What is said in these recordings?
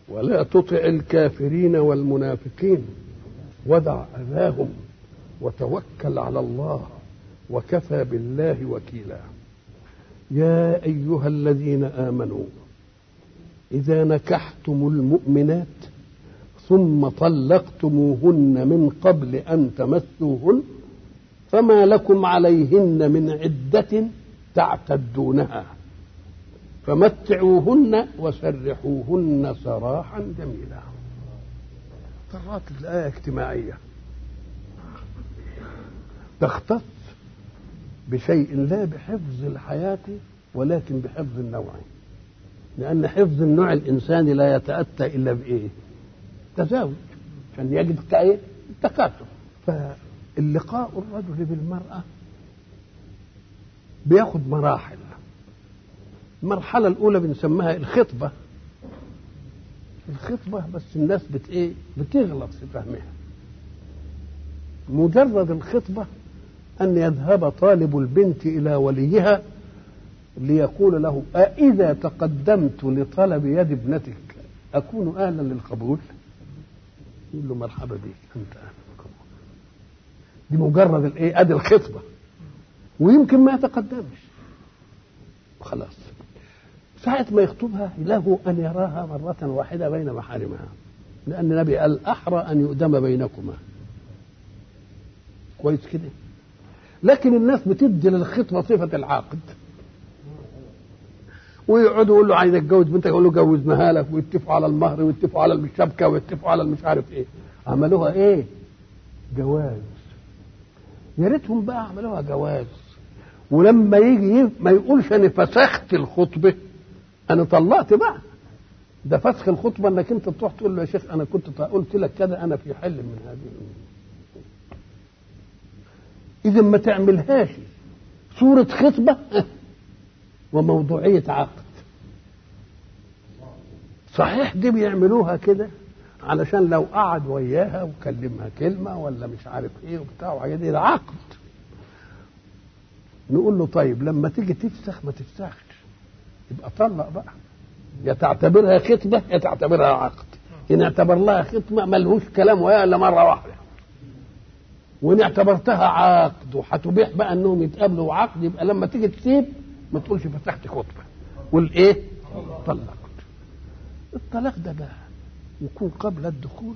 ولا تطع الكافرين والمنافقين ودع اذاهم وتوكل على الله وكفى بالله وكيلا يا ايها الذين امنوا اذا نكحتم المؤمنات ثم طلقتموهن من قبل ان تمسوهن فما لكم عليهن من عده تعتدونها فمتعوهن وسرحوهن سراحا جميلا طرات الآية اجتماعية تختص بشيء لا بحفظ الحياة ولكن بحفظ النوع لأن حفظ النوع الإنساني لا يتأتى إلا بإيه؟ تزاوج عشان يجد كأيه؟ التكاثر فاللقاء الرجل بالمرأة بياخد مراحل المرحلة الأولى بنسميها الخطبة الخطبة بس الناس بت إيه؟ بتغلط في فهمها مجرد الخطبة أن يذهب طالب البنت إلى وليها ليقول له أإذا تقدمت لطلب يد ابنتك أكون أهلا للقبول يقول له مرحبا بك أنت أهلا بالقبول دي مجرد الإيه أدي الخطبة ويمكن ما يتقدمش خلاص ساعة ما يخطبها له أن يراها مرة واحدة بين محارمها لأن النبي قال أحرى أن يؤدم بينكما كويس كده لكن الناس بتدي للخطبة صفة العقد ويقعدوا يقول له عايز اتجوز بنتك يقول له جوزناها لك ويتفقوا على المهر ويتفقوا على الشبكه ويتفقوا على المش عارف ايه عملوها ايه؟ جواز يا ريتهم بقى عملوها جواز ولما يجي ما يقولش انا فسخت الخطبه انا طلقت بقى ده فسخ الخطبه انك انت تروح تقول له يا شيخ انا كنت قلت لك كذا انا في حل من هذه اذا ما تعملهاش صوره خطبه وموضوعيه عقد صحيح دي بيعملوها كده علشان لو قعد وياها وكلمها كلمه ولا مش عارف ايه وبتاع وحاجات دي ده عقد نقول له طيب لما تيجي تفسخ ما تفسخش يبقى طلق بقى يا تعتبرها خطبه يا تعتبرها عقد ان اعتبر لها خطبه ملهوش كلام وياها الا مره واحده وان اعتبرتها عقد وهتبيح بقى انهم يتقابلوا عقد يبقى لما تيجي تسيب ما تقولش فتحت خطبه قول ايه طلقت الطلاق ده بقى يكون قبل الدخول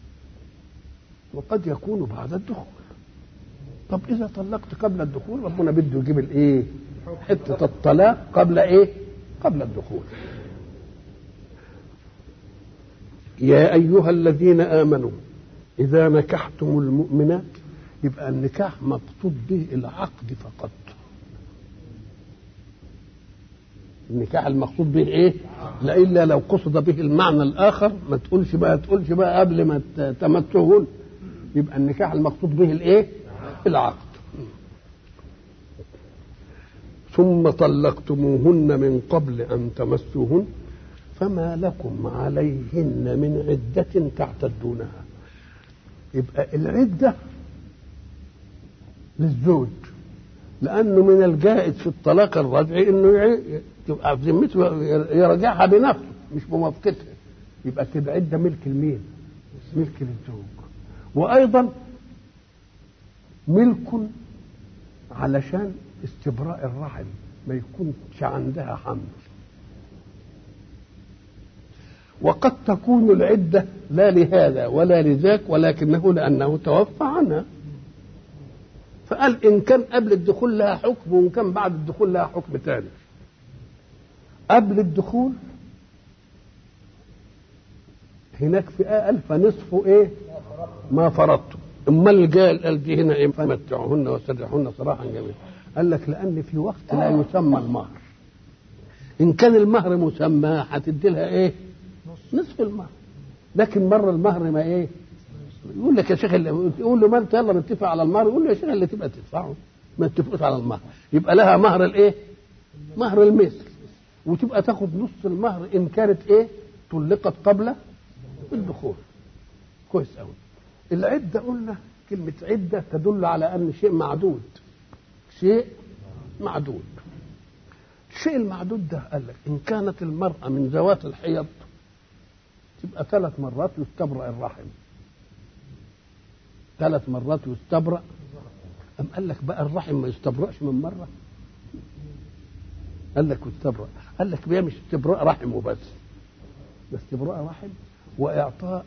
وقد يكون بعد الدخول طب اذا طلقت قبل الدخول ربنا بده يجيب الايه حته الطلاق قبل ايه قبل الدخول يا ايها الذين امنوا اذا نكحتم المؤمنات يبقى النكاح مقصود به العقد فقط النكاح المقصود به ايه لا الا لو قصد به المعنى الاخر ما تقولش بقى تقولش بقى قبل ما تمسهن يبقى النكاح المقصود به الايه العقد ثم طلقتموهن من قبل ان تمسوهن فما لكم عليهن من عدة تعتدونها يبقى العدة للزوج لأنه من الجائز في الطلاق الرجعي إنه تبقى في ذمته يرجعها بنفسه مش بموافقتها يبقى تبقى عدة ملك لمين؟ ملك للزوج وأيضا ملك علشان استبراء الرحم ما يكونش عندها حمل وقد تكون العدة لا لهذا ولا لذاك ولكنه لأنه توفى عنها فقال إن كان قبل الدخول لها حكم وإن كان بعد الدخول لها حكم ثاني قبل الدخول هناك في آية قال فنصف إيه ما فرضتم امال قال قال دي هنا ايه فمتعوهن وسرحوهن صراحا جميلا قال لك لان في وقت لا يسمى المهر ان كان المهر مسمى هتدي لها ايه نصف المهر لكن مره المهر ما ايه يقول لك يا شيخ اللي يقول له ما انت يلا نتفق على المهر يقول له يا شيخ اللي تبقى تدفعه ما اتفقوش على المهر يبقى لها مهر الايه مهر المثل وتبقى تاخد نص المهر ان كانت ايه طلقت قبل الدخول كويس قوي العدة قلنا كلمة عدة تدل على أن شيء معدود شيء معدود الشيء المعدود ده قال لك إن كانت المرأة من ذوات الحيض تبقى ثلاث مرات يستبرأ الرحم ثلاث مرات يستبرأ أم قال لك بقى الرحم ما يستبرأش من مرة قال لك يستبرأ قال لك بقى مش استبراء رحم وبس ده استبراء رحم وإعطاء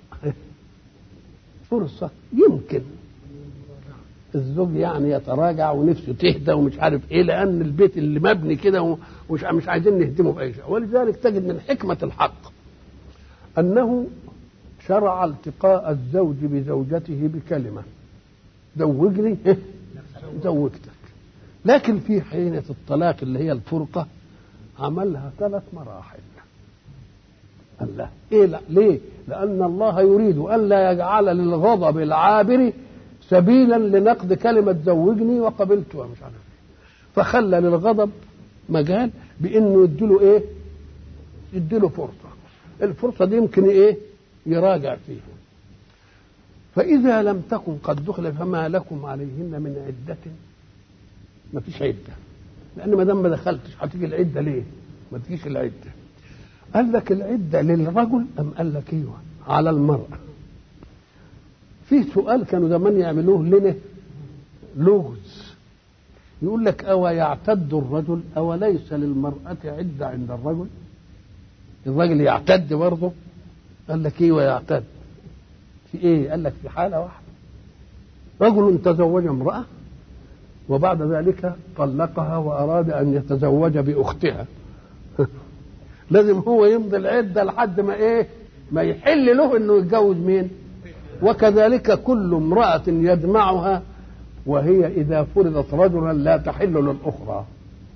فرصة يمكن الزوج يعني يتراجع ونفسه تهدى ومش عارف ايه لان البيت اللي مبني كده ومش مش عايزين نهدمه باي شيء ولذلك تجد من حكمه الحق انه شرع التقاء الزوج بزوجته بكلمه زوجني زوجتك لكن في حينة الطلاق اللي هي الفرقة عملها ثلاث مراحل الله ايه لا ليه لان الله يريد الا يجعل للغضب العابر سبيلا لنقد كلمة زوجني وقبلتها مش عارف فخلى للغضب مجال بانه يديله ايه يديله فرصة الفرصة دي يمكن ايه يراجع فيها فإذا لم تكن قد دخل فما لكم عليهن من عدة ما فيش عدة لأن ما دام ما دخلتش هتيجي العدة ليه؟ ما تجيش العدة قال لك العدة للرجل أم قال لك ايوه على المرأة في سؤال كانوا زمان يعملوه لنا لغز يقول لك أو يعتد الرجل أو ليس للمرأة عدة عند الرجل الرجل يعتد برضه قال لك ايوه يعتد في ايه قال لك في حالة واحدة رجل تزوج امرأة وبعد ذلك طلقها وأراد أن يتزوج بأختها لازم هو يمضي العدة لحد ما إيه ما يحل له إنه يتجوز مين وكذلك كل امرأة يجمعها وهي إذا فرضت رجلا لا تحل للأخرى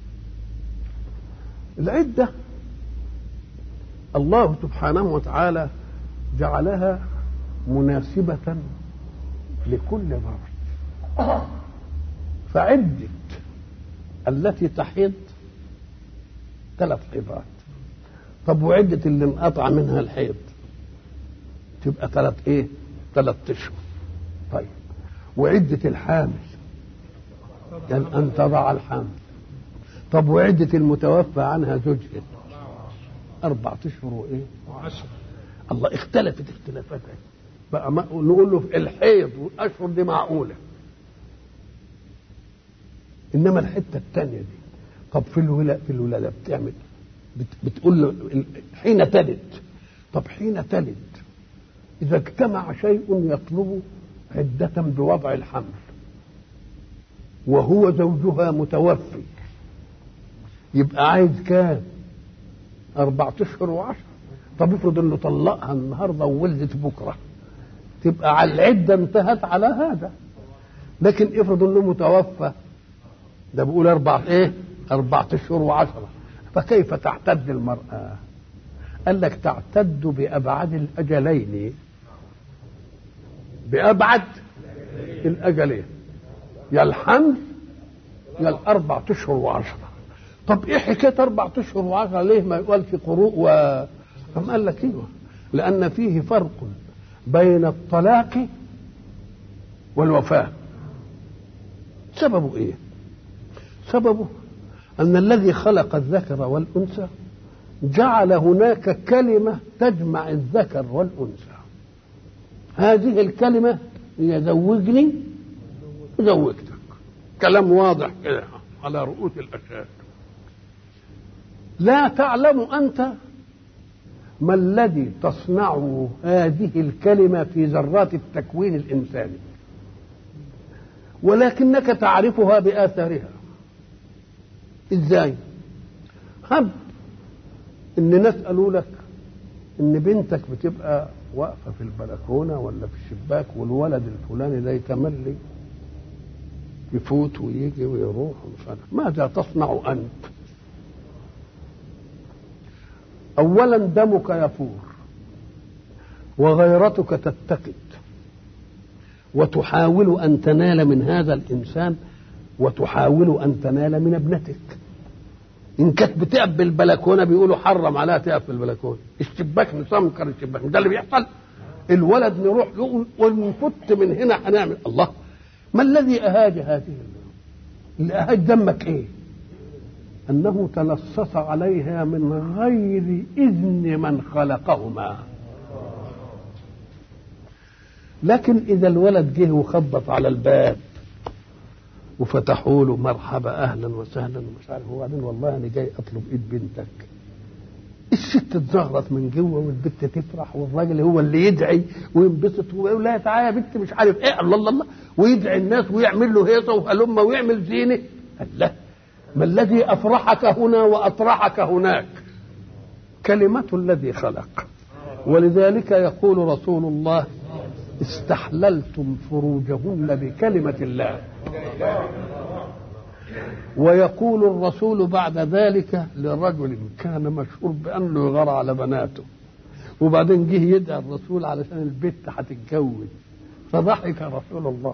العدة الله سبحانه وتعالى جعلها مناسبة لكل ظرف فعدة التي تحيض ثلاث حيضات طب وعدة اللي انقطع منها الحيض تبقى ثلاث ايه ثلاث اشهر طيب وعدة الحامل يعني أن تضع الحمل طب وعدة المتوفى عنها زوجها أربعة أشهر وإيه؟ وعشرة الله اختلفت اختلافات بقى ما نقول له الحيض والأشهر دي معقولة إنما الحتة الثانية دي طب في الولادة في الولادة بتعمل بت بتقول له ال- حين تلد طب حين تلد إذا اجتمع شيء يطلب عدة بوضع الحمل وهو زوجها متوفي يبقى عايز كام؟ أربعة أشهر وعشرة طب افرض إنه طلقها النهارده وولدت بكرة تبقى على العدة انتهت على هذا لكن افرض إنه متوفى ده بيقول أربعة إيه؟ أربعة أشهر وعشرة فكيف تعتد المرأة؟ قال لك تعتد بأبعد الأجلين بأبعد الأجلين يا الحمل يا الأربع أشهر وعشرة طب إيه حكاية أربع أشهر وعشرة ليه ما يقال في قروء و أم قال لك إيوه لأن فيه فرق بين الطلاق والوفاة سببه إيه؟ سببه أن الذي خلق الذكر والأنثى جعل هناك كلمة تجمع الذكر والأنثى هذه الكلمة هي زوجني زوجتك كلام واضح كده على رؤوس الأشهاد لا تعلم أنت ما الذي تصنعه هذه الكلمة في ذرات التكوين الإنساني ولكنك تعرفها بآثارها إزاي هب إن ناس قالوا لك إن بنتك بتبقى واقفة في البلكونة ولا في الشباك والولد الفلاني ده يتملي يفوت ويجي ويروح ومش عارف ماذا تصنع أنت؟ أولا دمك يفور وغيرتك تتقد وتحاول أن تنال من هذا الإنسان وتحاول أن تنال من ابنتك إن كانت بتقف بالبلكونة بيقولوا حرم عليها تقف في البلكونة الشباك نسمكر الشباك ده اللي بيحصل الولد نروح يقول ونفت من هنا هنعمل الله ما الذي أهاج هذه اللي أهاج دمك إيه أنه تلصص عليها من غير إذن من خلقهما لكن اذا الولد جه وخبط على الباب وفتحوا له مرحبا اهلا وسهلا ومش عارف وبعدين والله انا جاي اطلب ايد بنتك الست تزغرط من جوه والبت تفرح والراجل هو اللي يدعي وينبسط ويقول لها تعالى يا بنت مش عارف ايه الله الله الله ويدعي الناس ويعمل له هيصه وهلمه ويعمل زينه قال لا ما الذي افرحك هنا واطرحك هناك كلمة الذي خلق ولذلك يقول رسول الله استحللتم فروجهن بكلمة الله ويقول الرسول بعد ذلك لرجل كان مشهور بأنه يغار على بناته وبعدين جه يدعي الرسول علشان البت هتتجوز فضحك رسول الله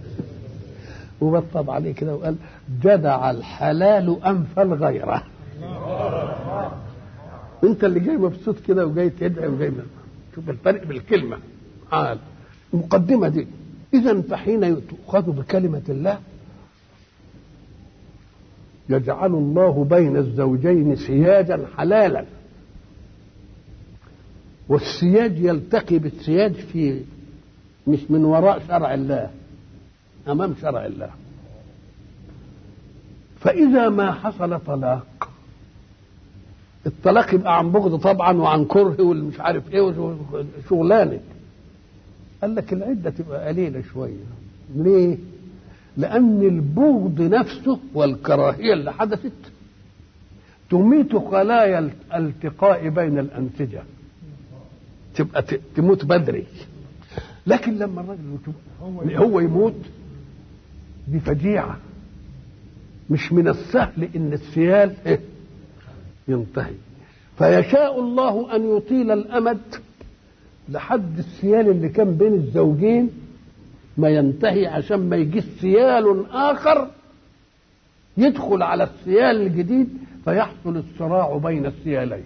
وبطب عليه كده وقال جدع الحلال أنفى الغيره انت اللي جاي مبسوط كده وجاي تدعي وجاي شوف الفرق بالكلمه قال المقدمه دي اذا فحين تؤخذ بكلمه الله يجعل الله بين الزوجين سياجا حلالا والسياج يلتقي بالسياج في مش من وراء شرع الله امام شرع الله فاذا ما حصل طلاق الطلاق يبقى عن بغض طبعا وعن كره والمش عارف ايه شغلانه قال لك العده تبقى قليله شويه ليه؟ لأن البغض نفسه والكراهية اللي حدثت تميت خلايا الالتقاء بين الأنسجة تبقى تموت بدري لكن لما الراجل هو يموت دي فجيعة مش من السهل إن السيال إيه ينتهي فيشاء الله أن يطيل الأمد لحد السيال اللي كان بين الزوجين ما ينتهي عشان ما يجيش سيال آخر يدخل على السيال الجديد فيحصل الصراع بين السيالين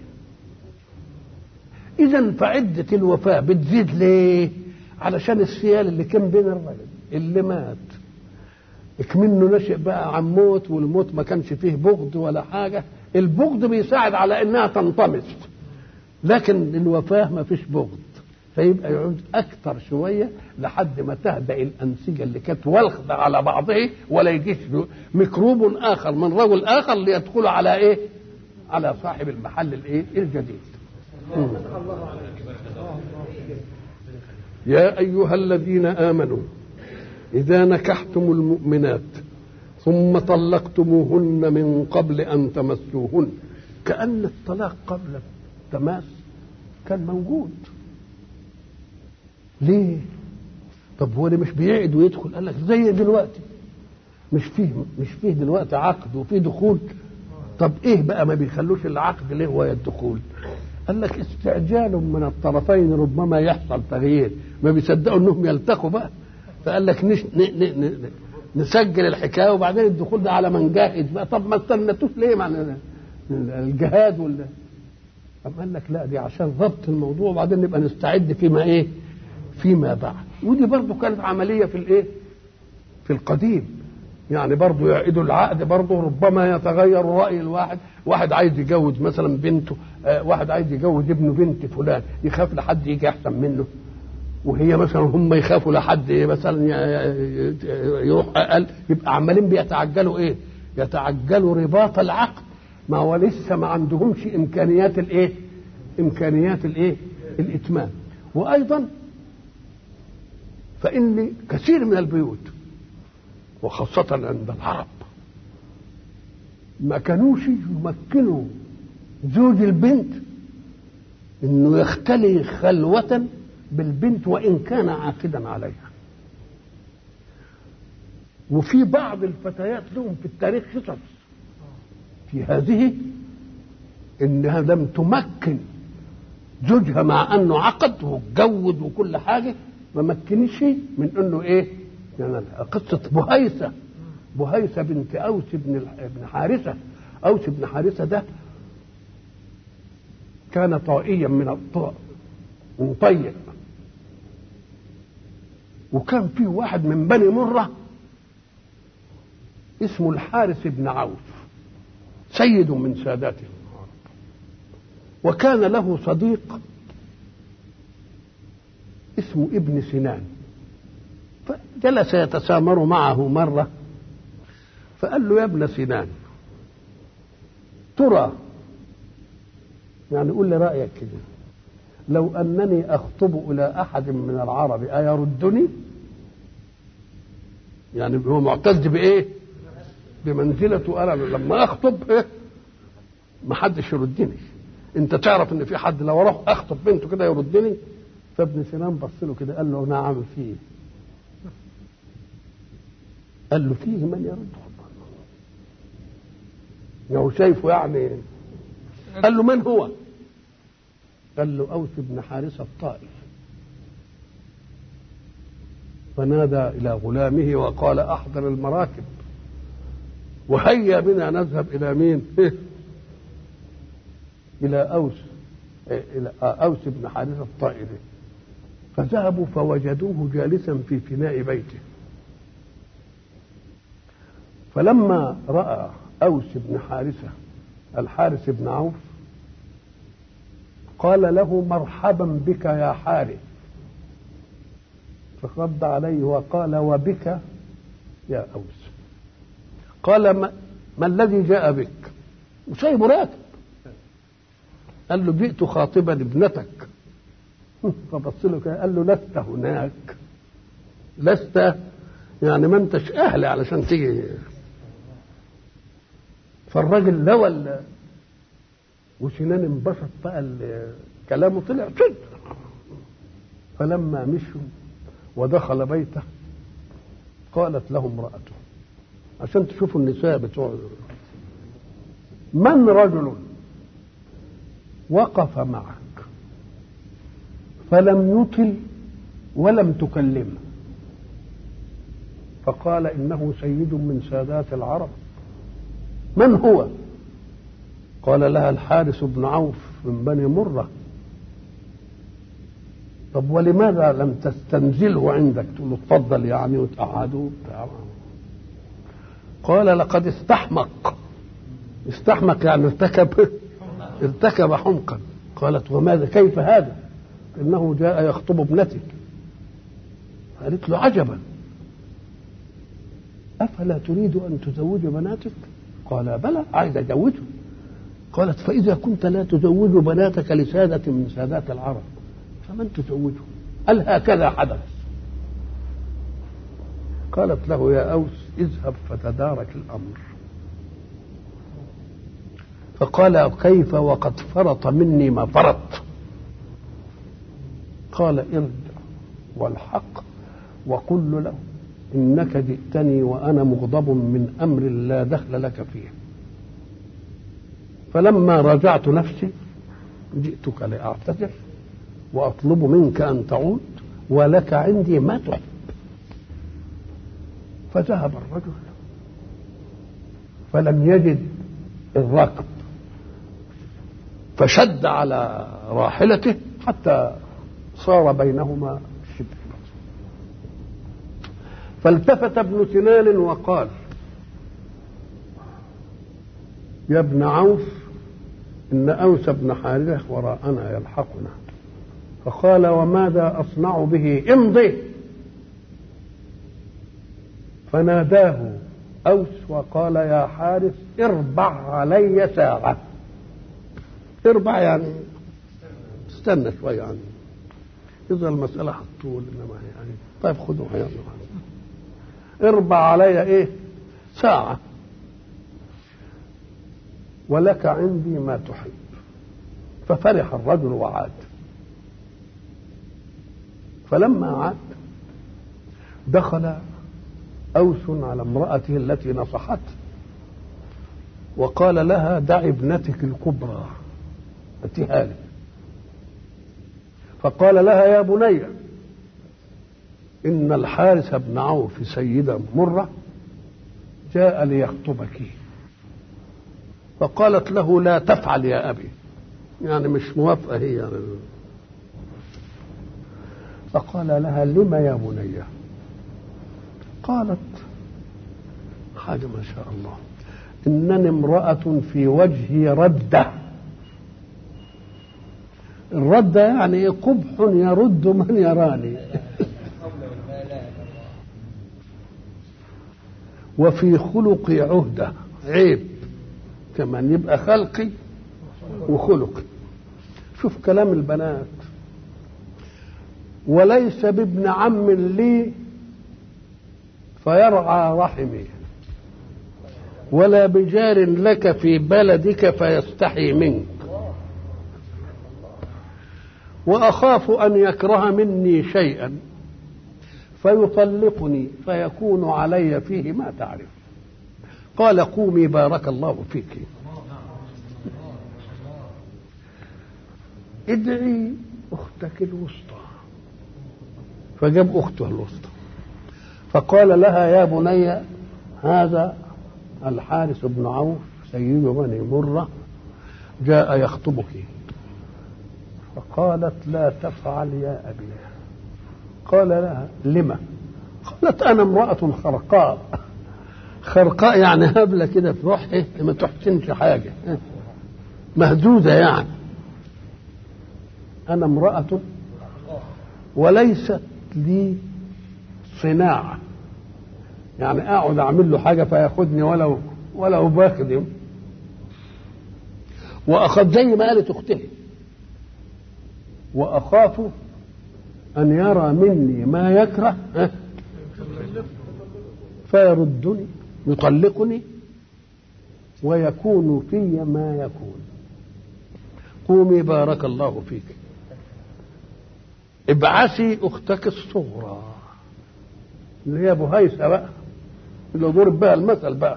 إذا فعدة الوفاة بتزيد ليه؟ علشان السيال اللي كان بين الرجل اللي مات اكمنه نشئ بقى عن موت والموت ما كانش فيه بغض ولا حاجة البغض بيساعد على انها تنطمس لكن الوفاة ما فيش بغض فيبقى يعود اكثر شويه لحد ما تهدأ الانسجه اللي كانت والخه على بعضه ولا يجيش ميكروب اخر من رجل اخر ليدخل على ايه؟ على صاحب المحل الايه؟ الجديد. يا ايها الذين امنوا اذا نكحتم المؤمنات ثم طلقتموهن من قبل ان تمسوهن كان الطلاق قبل التماس كان موجود ليه؟ طب هو مش بيعد ويدخل قال لك زي دلوقتي مش فيه مش فيه دلوقتي عقد وفيه دخول طب ايه بقى ما بيخلوش العقد ليه وهي الدخول؟ قال لك استعجال من الطرفين ربما يحصل تغيير ما بيصدقوا انهم يلتقوا بقى فقال لك نش ن ن ن نسجل الحكايه وبعدين الدخول ده على من جاهد بقى طب ما استنتوش ليه مع الجهاد ولا طب قال لك لا دي عشان ضبط الموضوع وبعدين نبقى نستعد فيما ايه فيما بعد ودي برضه كانت عمليه في الايه في القديم يعني برضه يعيدوا العقد برضه ربما يتغير راي الواحد واحد عايز يجوز مثلا بنته آه واحد عايز يجوز ابنه بنت فلان يخاف لحد يجي احسن منه وهي مثلا هم يخافوا لحد مثلا يروح اقل يبقى عمالين بيتعجلوا ايه يتعجلوا رباط العقد ما هو لسه ما عندهمش امكانيات الايه امكانيات الايه الاتمام وايضا فإن كثير من البيوت وخاصة عند العرب ما كانوش يمكنوا زوج البنت انه يختلي خلوة بالبنت وان كان عاقدا عليها وفي بعض الفتيات لهم في التاريخ قصص في هذه انها لم تمكن زوجها مع انه عقد واتجوز وكل حاجه ما مكنش من انه ايه يعني قصه بهيسه بهيسه بنت اوس بن بن حارثه اوس بن حارثه ده كان طائيا من الطاء من طيب وكان في واحد من بني مره اسمه الحارث بن عوف سيد من ساداته وكان له صديق اسمه ابن سنان جلس يتسامر معه مرة فقال له يا ابن سنان ترى يعني قول لي رأيك كده لو أنني أخطب إلى أحد من العرب أيردني يعني هو معتز بإيه بمنزلته أنا لما أخطب إيه ما حدش يردني أنت تعرف إن في حد لو أروح أخطب بنته كده يردني فابن سنان بص له كده قال له نعم فيه قال له فيه من يرد هو شايفه يعني قال له من هو قال له أوس بن حارثة الطائف فنادى إلى غلامه وقال أحضر المراكب وهيا بنا نذهب إلى مين إلى أوس إلى أوس بن حارثة الطائفي فذهبوا فوجدوه جالسا في فناء بيته فلما رأى أوس بن حارثة الحارث بن عوف قال له مرحبا بك يا حارث فرد عليه وقال وبك يا أوس قال ما, ما الذي جاء بك وسايبه راكب قال له جئت خاطبا ابنتك فبص له كده قال له لست هناك لست يعني ما انتش اهل علشان تيجي فالراجل لوى وسنان انبسط بقى كلامه طلع صدق فلما مشوا ودخل بيته قالت له امرأته عشان تشوفوا النساء بتوع من رجل وقف معك فلم يطل ولم تكلمه فقال انه سيد من سادات العرب من هو قال لها الحارث بن عوف من بني مره طب ولماذا لم تستنزله عندك تقول له اتفضل يعني وتقعدوا قال لقد استحمق استحمق يعني ارتكب ارتكب حمقا قالت وماذا كيف هذا انه جاء يخطب ابنتك قالت له عجبا افلا تريد ان تزوج بناتك قال بلى عايز اجوزه قالت فاذا كنت لا تزوج بناتك لساده من سادات العرب فمن تزوجه قال هكذا حدث قالت له يا اوس اذهب فتدارك الامر فقال كيف وقد فرط مني ما فرط قال ارجع والحق وقل له انك جئتني وانا مغضب من امر لا دخل لك فيه فلما راجعت نفسي جئتك لاعتذر واطلب منك ان تعود ولك عندي ما تحب فذهب الرجل فلم يجد الركب فشد على راحلته حتى صار بينهما شبه فالتفت ابن سنان وقال يا ابن عوف إن أوس بن حارثة وراءنا يلحقنا فقال وماذا أصنع به امضي فناداه أوس وقال يا حارث اربع علي ساعة اربع يعني استنى شوية يعني إذا المسألة هتطول إنما يعني طيب خذوها يلا اربع علي إيه ساعة ولك عندي ما تحب ففرح الرجل وعاد فلما عاد دخل أوس على امرأته التي نصحته وقال لها دع ابنتك الكبرى اتها لي فقال لها يا بني إن الحارث بن عوف سيدا مرة جاء ليخطبك فقالت له لا تفعل يا أبي يعني مش موافقة هي يعني فقال لها لم يا بني قالت حاجة ما شاء الله إنني امرأة في وجهي ردة الردة يعني قبح يرد من يراني وفي خلقي عهدة عيب كمان يبقى خلقي وخلقي شوف كلام البنات وليس بابن عم لي فيرعى رحمي ولا بجار لك في بلدك فيستحي منك واخاف ان يكره مني شيئا فيطلقني فيكون علي فيه ما تعرف قال قومي بارك الله فيك ادعي اختك الوسطى فجاب اخته الوسطى فقال لها يا بني هذا الحارث بن عوف سيد بني مره جاء يخطبك فقالت لا تفعل يا ابي قال لها لما قالت انا امراه خرقاء خرقاء يعني هبله كده في روحها ما تحسنش حاجه مهدوده يعني انا امراه وليست لي صناعه يعني اقعد اعمل له حاجه فياخدني ولو ولو بخدم واخاف زي ما قالت اختها واخاف ان يرى مني ما يكره فيردني يطلقني ويكون في ما يكون قومي بارك الله فيك ابعثي اختك الصغرى اللي هي بهيسه بقى اللي ضرب بها المثل بقى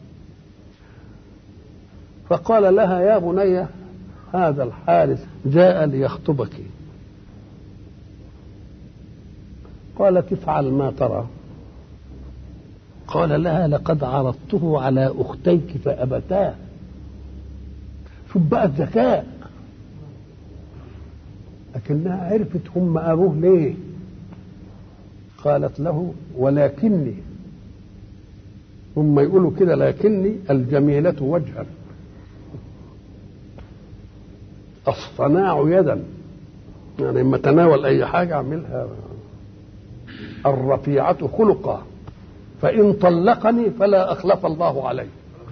فقال لها يا بني هذا الحارث جاء ليخطبك قالت افعل ما ترى قال لها لقد عرضته على اختيك فابتا شوف بقى الذكاء لكنها عرفت هم ابوه ليه قالت له ولكني هم يقولوا كده لكني الجميلة وجها الصناع يدا يعني لما تناول اي حاجه اعملها الرفيعه خلقا فان طلقني فلا اخلف الله علي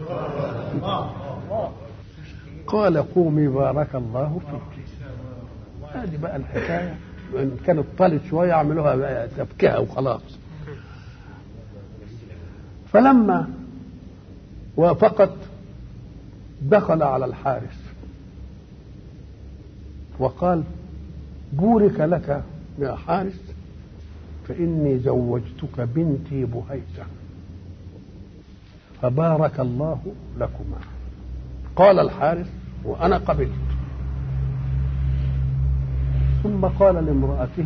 قال قومي بارك الله فيك هذه بقى الحكايه ان كانت طالت شويه اعملوها تفكها وخلاص فلما وافقت دخل على الحارس وقال بورك لك يا حارس فإني زوجتك بنتي بهيسة فبارك الله لكما قال الحارس وأنا قبلت ثم قال لامرأته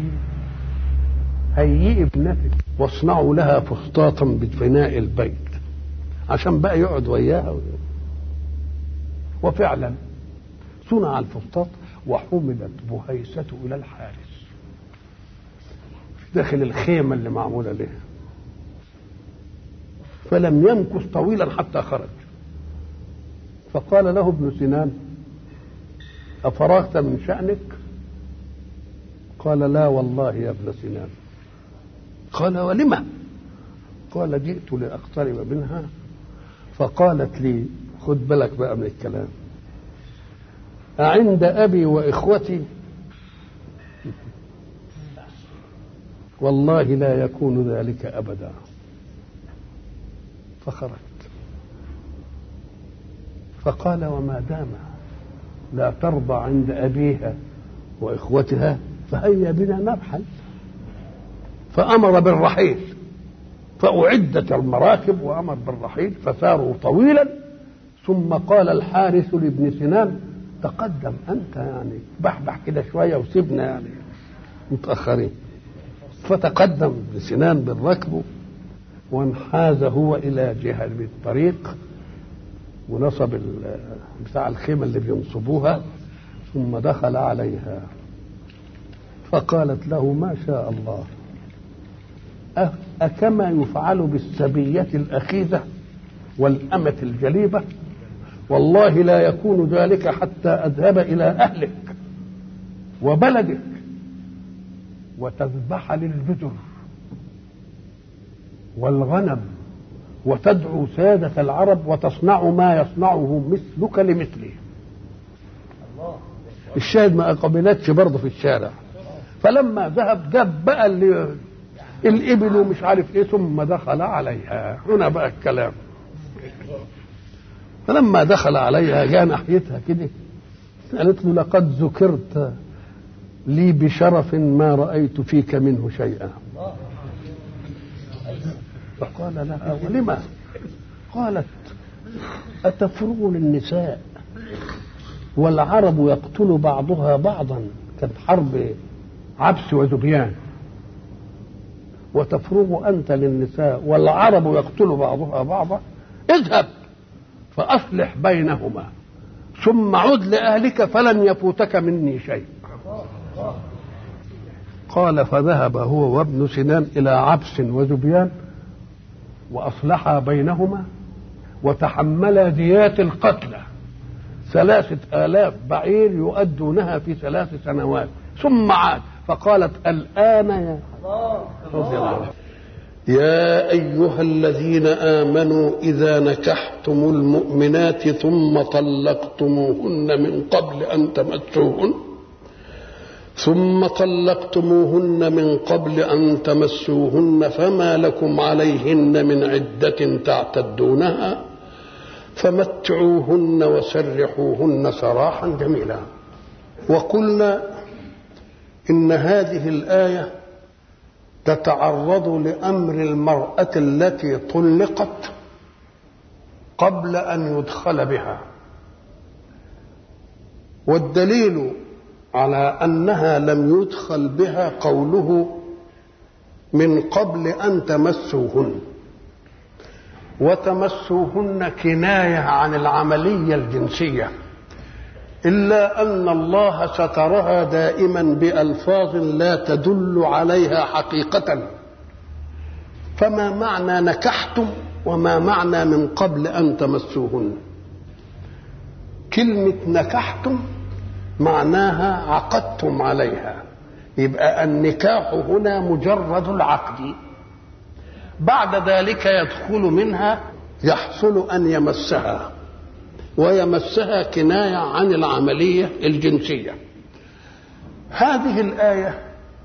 هيئي ابنتك واصنعوا لها فسطاطا بفناء البيت عشان بقى يقعد وياها وفعلا صنع الفسطاط وحملت بهيسة إلى الحارس داخل الخيمة اللي معمولة له فلم يمكث طويلا حتى خرج فقال له ابن سنان أفرغت من شأنك قال لا والله يا ابن سنان قال ولم قال جئت لأقترب منها فقالت لي خد بالك بقى من الكلام أعند أبي وإخوتي والله لا يكون ذلك أبدا فخرجت فقال وما دام لا ترضى عند أبيها وإخوتها فهيا بنا نرحل فأمر بالرحيل فأعدت المراكب وأمر بالرحيل فساروا طويلا ثم قال الحارث لابن سنان تقدم أنت يعني بحبح كده شوية وسيبنا يعني متأخرين فتقدم ابن سنان بالركب وانحاز هو إلى جهة الطريق ونصب بتاع الخيمة اللي بينصبوها ثم دخل عليها فقالت له ما شاء الله أكما يفعل بالسبية الأخيذة والأمة الجليبة والله لا يكون ذلك حتى أذهب إلى أهلك وبلدك وتذبح للجزر والغنم وتدعو سادة العرب وتصنع ما يصنعه مثلك لمثله الشاهد ما قبلتش برضه في الشارع فلما ذهب جاب بقى اللي الابل ومش عارف ايه ثم دخل عليها هنا بقى الكلام فلما دخل عليها جاء ناحيتها كده قالت له لقد ذكرت لي بشرف ما رأيت فيك منه شيئا فقال لها ولما قالت أتفرغ للنساء والعرب يقتل بعضها بعضا كانت حرب عبس وذبيان وتفرغ أنت للنساء والعرب يقتل بعضها بعضا اذهب فأصلح بينهما ثم عد لأهلك فلن يفوتك مني شيء قال فذهب هو وابن سنان إلى عبس وذبيان وأصلحا بينهما وتحملا ديات القتلى ثلاثة آلاف بعير يؤدونها في ثلاث سنوات ثم عاد فقالت الآن يا رضي الله عنه يا أيها الذين آمنوا إذا نكحتم المؤمنات ثم طلقتموهن من قبل أن تمسوهن ثم طلقتموهن من قبل أن تمسوهن فما لكم عليهن من عدة تعتدونها فمتعوهن وسرحوهن سراحا جميلا وقلنا إن هذه الآية تتعرض لامر المراه التي طلقت قبل ان يدخل بها والدليل على انها لم يدخل بها قوله من قبل ان تمسوهن وتمسوهن كنايه عن العمليه الجنسيه إلا أن الله سترها دائما بألفاظ لا تدل عليها حقيقة فما معنى نكحتم وما معنى من قبل أن تمسوهن كلمة نكحتم معناها عقدتم عليها يبقى النكاح هنا مجرد العقد بعد ذلك يدخل منها يحصل أن يمسها ويمسها كنايه عن العمليه الجنسيه هذه الايه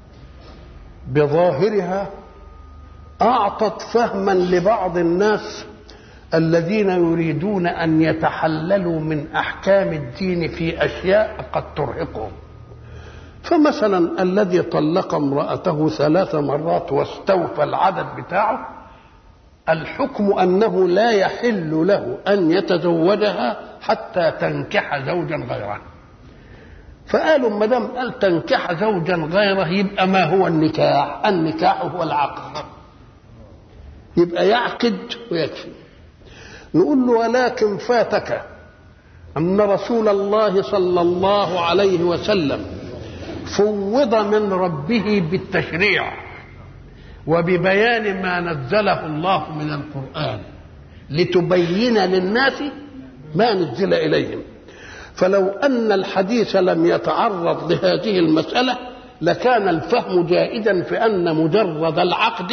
بظاهرها اعطت فهما لبعض الناس الذين يريدون ان يتحللوا من احكام الدين في اشياء قد ترهقهم فمثلا الذي طلق امراته ثلاث مرات واستوفى العدد بتاعه الحكم انه لا يحل له ان يتزوجها حتى تنكح زوجا غيره فقالوا ما دام قال تنكح زوجا غيره يبقى ما هو النكاح؟ النكاح هو العقد يبقى يعقد ويكفي نقول له ولكن فاتك ان رسول الله صلى الله عليه وسلم فوض من ربه بالتشريع وببيان ما نزله الله من القرآن لتبين للناس ما نزل إليهم فلو أن الحديث لم يتعرض لهذه المسألة لكان الفهم جائزا في أن مجرد العقد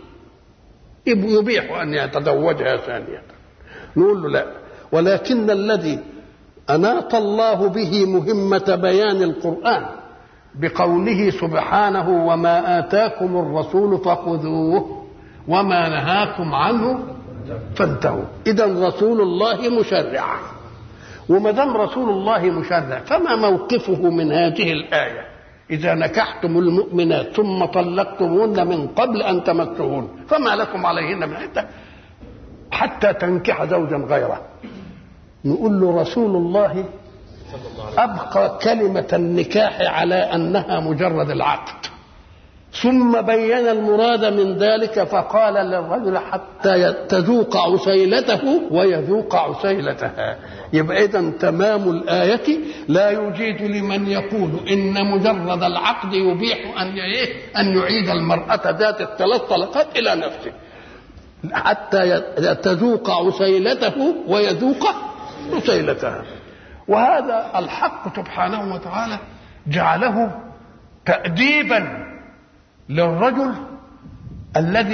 يبيح أن يتزوجها ثانية نقول له لا ولكن الذي أناط الله به مهمة بيان القرآن بقوله سبحانه وما آتاكم الرسول فخذوه وما نهاكم عنه فانتهوا إذا رسول الله مشرع وما دام رسول الله مشرع فما موقفه من هذه الآية إذا نكحتم المؤمنات ثم طلقتموهن من قبل أن تمسوهن فما لكم عليهن من عدة حتى تنكح زوجا غيره نقول له رسول الله أبقى كلمة النكاح على أنها مجرد العقد ثم بين المراد من ذلك فقال للرجل حتى تذوق عسيلته ويذوق عسيلتها يبقى إذا تمام الآية لا يجيد لمن يقول إن مجرد العقد يبيح أن أن يعيد المرأة ذات الثلاث طلقات إلى نفسه حتى تذوق عسيلته ويذوق عسيلتها وهذا الحق سبحانه وتعالى جعله تأديبا للرجل الذي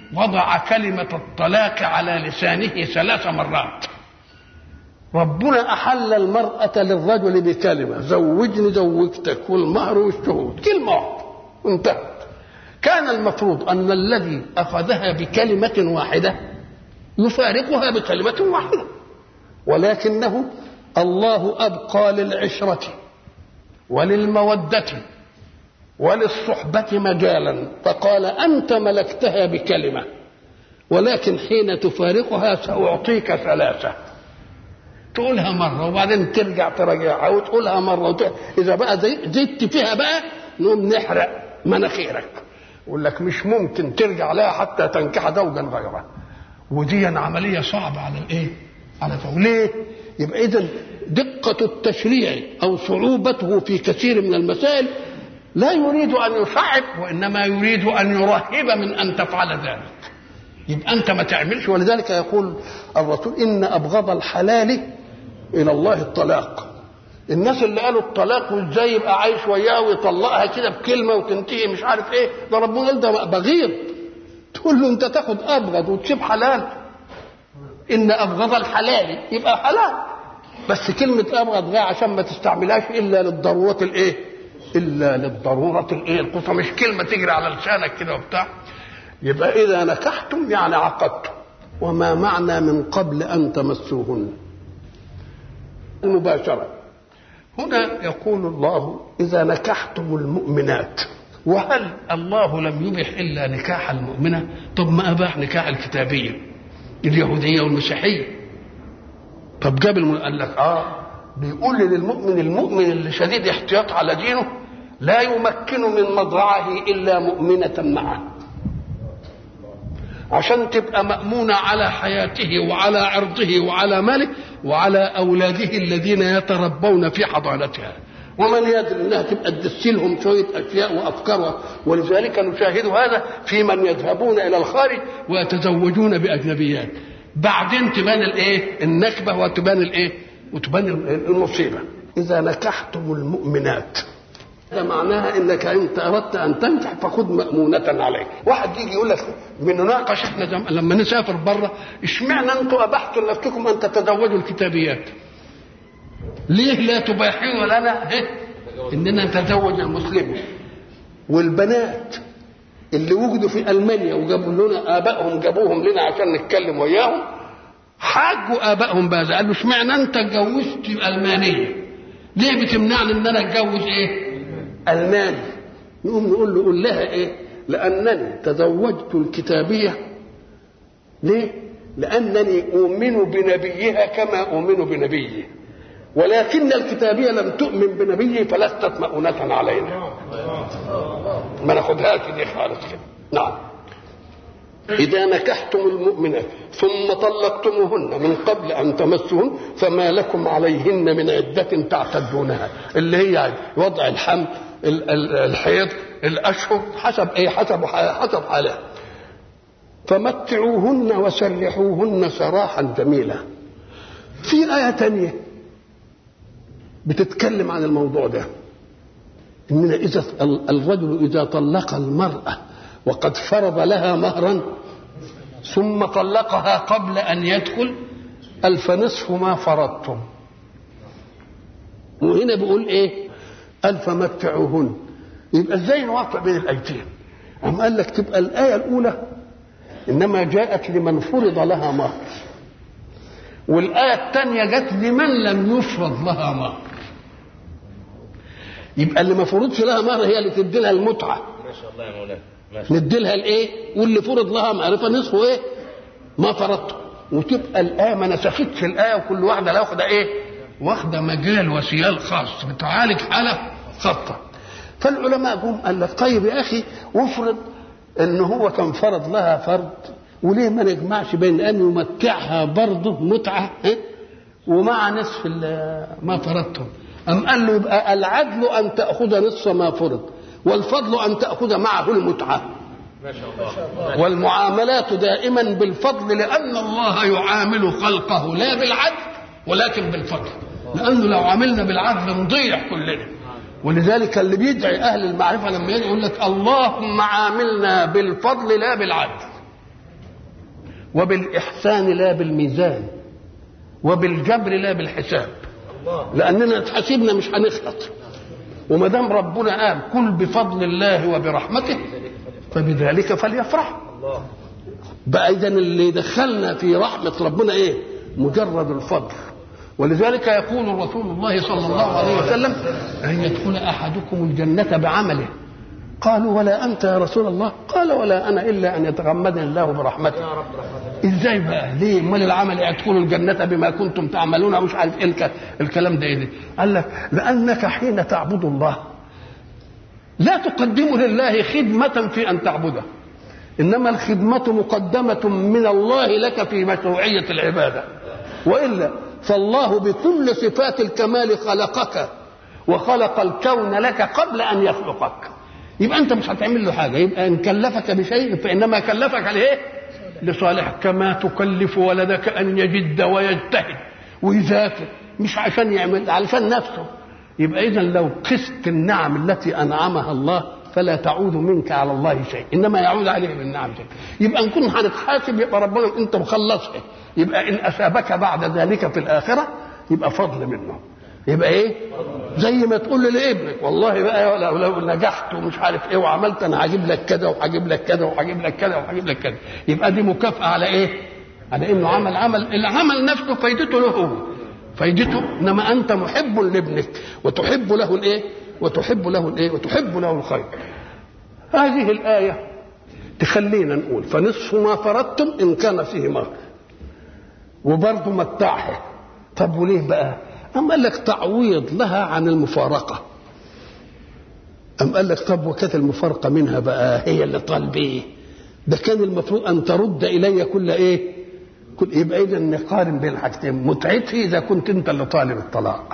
وضع كلمة الطلاق على لسانه ثلاث مرات ربنا أحل المرأة للرجل بكلمة زوجني زوجتك والمهر والشهود كلمة واحدة انتهت كان المفروض أن الذي أخذها بكلمة واحدة يفارقها بكلمة واحدة ولكنه الله أبقى للعشرة وللمودة وللصحبة مجالا فقال أنت ملكتها بكلمة ولكن حين تفارقها سأعطيك ثلاثة تقولها مرة وبعدين ترجع تراجعها وتقولها مرة وت... إذا بقى زدت فيها بقى نقوم نحرق مناخيرك يقول لك مش ممكن ترجع لها حتى تنكح زوجا غيره ودي عملية صعبة على الإيه؟ على فوق. ليه؟ يبقى إذا دقة التشريع أو صعوبته في كثير من المسائل لا يريد أن يصعب وإنما يريد أن يرهب من أن تفعل ذلك يبقى أنت ما تعملش ولذلك يقول الرسول إن أبغض الحلال إلى الله الطلاق الناس اللي قالوا الطلاق وازاي يبقى عايش وياها ويطلقها كده بكلمه وتنتهي مش عارف ايه ده ربنا قال ده بغيض تقول له انت تاخد ابغض وتسيب حلال ان ابغض الحلال يبقى حلال بس كلمه ابغض غير عشان ما تستعملهاش الا للضروره الايه الا للضروره الايه القصوى مش كلمه تجري على لسانك كده وبتاع يبقى اذا نكحتم يعني عقدتم وما معنى من قبل ان تمسوهن المباشره هنا يقول الله اذا نكحتم المؤمنات وهل الله لم يبح الا نكاح المؤمنه طب ما اباح نكاح الكتابيه اليهوديه والمسيحيه طب جاب الم... قال لك اه بيقول للمؤمن المؤمن اللي شديد احتياط على دينه لا يمكن من مضرعه الا مؤمنه معه عشان تبقى مأمونة على حياته وعلى عرضه وعلى ماله وعلى أولاده الذين يتربون في حضانتها ومن يدري انها تبقى تدسلهم شويه اشياء وافكار ولذلك نشاهد هذا في من يذهبون الى الخارج ويتزوجون باجنبيات بعدين تبان الايه النكبه وتبان الايه وتبان المصيبه اذا نكحتم المؤمنات ده معناها انك انت اردت ان تنكح فخذ مامونه عليك واحد يجي يقول لك بنناقش احنا زم... لما نسافر بره اشمعنى انتم ابحتوا لنفسكم ان تتزوجوا الكتابيات ليه لا تباحون لنا اننا نتزوج المسلمين والبنات اللي وجدوا في المانيا وجابوا لنا ابائهم جابوهم لنا عشان نتكلم وياهم حاجوا ابائهم بهذا قالوا اشمعنى انت اتجوزت المانيه ليه بتمنعني ان انا اتجوز ايه الماني نقوم نقول له قول لها ايه لانني تزوجت الكتابيه ليه لانني اؤمن بنبيها كما اؤمن بنبيه ولكن الكتابية لم تؤمن بنبيه فلستت مؤونة علينا ما ناخدهاش دي خالص كده نعم إذا نكحتم المؤمنات ثم طلقتموهن من قبل أن تمسهن فما لكم عليهن من عدة تعتدونها اللي هي وضع الحمل الحيض الأشهر حسب إيه حسب حسب حالها فمتعوهن وسرحوهن سراحا جميلا في آية تانية بتتكلم عن الموضوع ده إننا إذا الرجل إذا طلق المرأة وقد فرض لها مهرا ثم طلقها قبل أن يدخل ألف نصف ما فرضتم وهنا بيقول إيه ألف متعوهن يبقى إزاي نوافق بين الآيتين أم قال لك تبقى الآية الأولى إنما جاءت لمن فرض لها مهر والآية الثانية جت لمن لم يفرض لها مهر يبقى اللي ما فرضش لها مهر هي اللي تدي لها المتعة ما شاء الله يا مولانا ندي لها الايه واللي فرض لها معرفة نصفه ايه ما فرضته وتبقى الآية ما نسختش الآية وكل واحدة لا واخدة ايه واخدة مجال وسيال خاص بتعالج حالة خاصة فالعلماء جم قال لك طيب يا أخي وافرض ان هو كان فرض لها فرض وليه ما نجمعش بين ان يمتعها برضه متعه ها؟ ومع نصف ما فرضته أم قال له يبقى العدل أن تأخذ نصف ما فرض والفضل أن تأخذ معه المتعة ما شاء الله والمعاملات دائما بالفضل لأن الله يعامل خلقه لا بالعدل ولكن بالفضل لأنه لو عملنا بالعدل نضيع كلنا ولذلك اللي بيدعي أهل المعرفة لما يجي يقول لك اللهم عاملنا بالفضل لا بالعدل وبالإحسان لا بالميزان وبالجبر لا بالحساب لأننا حسيبنا مش هنخلط وما دام ربنا قال كل بفضل الله وبرحمته فبذلك فليفرح بقى اذا اللي دخلنا في رحمه ربنا ايه مجرد الفضل ولذلك يقول رسول الله صلى الله عليه وسلم ان يدخل احدكم الجنه بعمله قالوا ولا انت يا رسول الله قال ولا انا الا ان يتغمدني الله برحمته ازاي بقى ليه امال العمل يدخل الجنه بما كنتم تعملون مش عارف ايه الك- الكلام ده ايه ده؟ قال لك لانك حين تعبد الله لا تقدم لله خدمه في ان تعبده انما الخدمه مقدمه من الله لك في مشروعيه العباده والا فالله بكل صفات الكمال خلقك وخلق الكون لك قبل ان يخلقك يبقى انت مش هتعمل له حاجه يبقى ان كلفك بشيء فانما كلفك لايه لصالحك كما تكلف ولدك ان يجد ويجتهد ويذاكر مش عشان يعمل علشان نفسه يبقى اذا لو قست النعم التي انعمها الله فلا تعود منك على الله شيء انما يعود عليه بالنعم شيء يبقى ان كنا هنتحاسب يبقى ربنا انت مخلصها يبقى ان اثابك بعد ذلك في الاخره يبقى فضل منه يبقى ايه زي ما تقول لابنك والله بقى لو, لو نجحت ومش عارف ايه وعملت انا هجيب لك كذا وهجيب لك كذا وهجيب لك كذا وهجيب لك كذا يبقى دي مكافاه على ايه على انه عمل عمل العمل نفسه فايدته له هو فايدته انما انت محب لابنك وتحب له الايه وتحب له الايه وتحب له الخير هذه الايه تخلينا نقول فنصف ما فرضتم ان كان فيه مهر وبرضه متعها طب وليه بقى أم قال لك تعويض لها عن المفارقة أم قال لك طب وكانت المفارقة منها بقى هي اللي طالبة ده كان المفروض أن ترد إلي كل إيه كل يبقى إذا نقارن بين الحاجتين متعتي إذا كنت أنت اللي طالب الطلاق